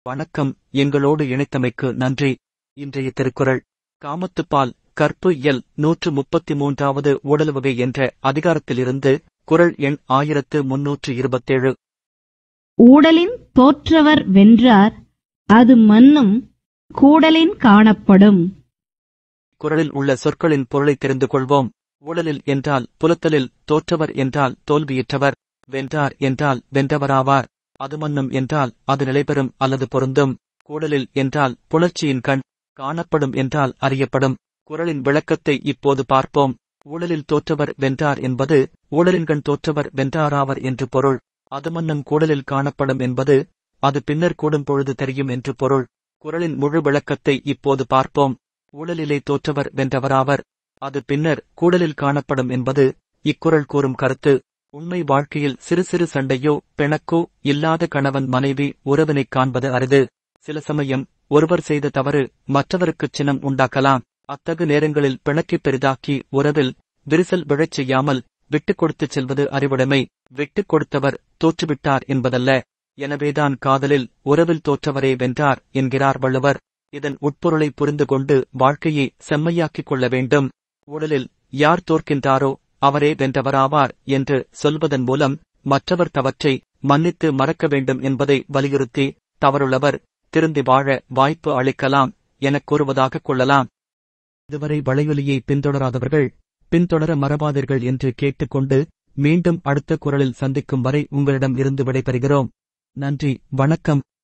வணக்கம் எங்களோடு இணைத்தமைக்கு நன்றி இன்றைய திருக்குறள் காமத்துப்பால் கற்பு எல் நூற்று முப்பத்தி மூன்றாவது உடலுவகை என்ற அதிகாரத்திலிருந்து குறள் எண் ஆயிரத்து முன்னூற்று இருபத்தேழு ஊடலின் தோற்றவர் வென்றார் அது மன்னும் கூடலின் காணப்படும் குறளில் உள்ள சொற்களின் பொருளை தெரிந்து கொள்வோம் ஊழலில் என்றால் புலத்தலில் தோற்றவர் என்றால் தோல்வியுற்றவர் வென்றார் என்றால் வென்றவராவார் அது மன்னும் என்றால் அது நிலைபெறும் அல்லது பொருந்தும் கூடலில் என்றால் புணர்ச்சியின் கண் காணப்படும் என்றால் அறியப்படும் குறளின் விளக்கத்தை இப்போது பார்ப்போம் ஊழலில் தோற்றவர் வென்றார் என்பது ஊழலின்கண் தோற்றவர் வென்றாராவர் என்று பொருள் அது மன்னும் கூடலில் காணப்படும் என்பது அது பின்னர் கூடும் பொழுது தெரியும் என்று பொருள் குறளின் முழு விளக்கத்தை இப்போது பார்ப்போம் ஊழலிலே தோற்றவர் வென்றவராவர் அது பின்னர் கூடலில் காணப்படும் என்பது இக்குறள் கூறும் கருத்து உண்மை வாழ்க்கையில் சிறு சிறு சண்டையோ பிணக்கோ இல்லாத கணவன் மனைவி உறவினைக் காண்பது அரிது சில சமயம் ஒருவர் செய்த தவறு மற்றவருக்குச் சினம் உண்டாக்கலாம் அத்தகு நேரங்களில் பிணக்கைப் பெரிதாக்கி உறவில் விரிசல் விழச் செய்யாமல் விட்டுக் கொடுத்துச் செல்வது அறிவுடைமை விட்டுக் கொடுத்தவர் தோற்றுவிட்டார் என்பதல்ல எனவேதான் காதலில் உறவில் தோற்றவரே வென்றார் என்கிறார் வள்ளுவர் இதன் உட்பொருளை புரிந்து கொண்டு வாழ்க்கையை செம்மையாக்கிக் கொள்ள வேண்டும் ஊழலில் யார் தோற்கின்றாரோ அவரே வென்றவராவார் என்று சொல்வதன் மூலம் மற்றவர் தவற்றை மன்னித்து மறக்க வேண்டும் என்பதை வலியுறுத்தி தவறுள்ளவர் திருந்தி வாழ வாய்ப்பு அளிக்கலாம் எனக் கூறுவதாகக் கொள்ளலாம் இதுவரை வலையொலியை பின்தொடராதவர்கள் பின்தொடர மறவாதீர்கள் என்று கேட்டுக்கொண்டு மீண்டும் அடுத்த குரலில் சந்திக்கும் வரை உங்களிடம் இருந்து விடைபெறுகிறோம் நன்றி வணக்கம்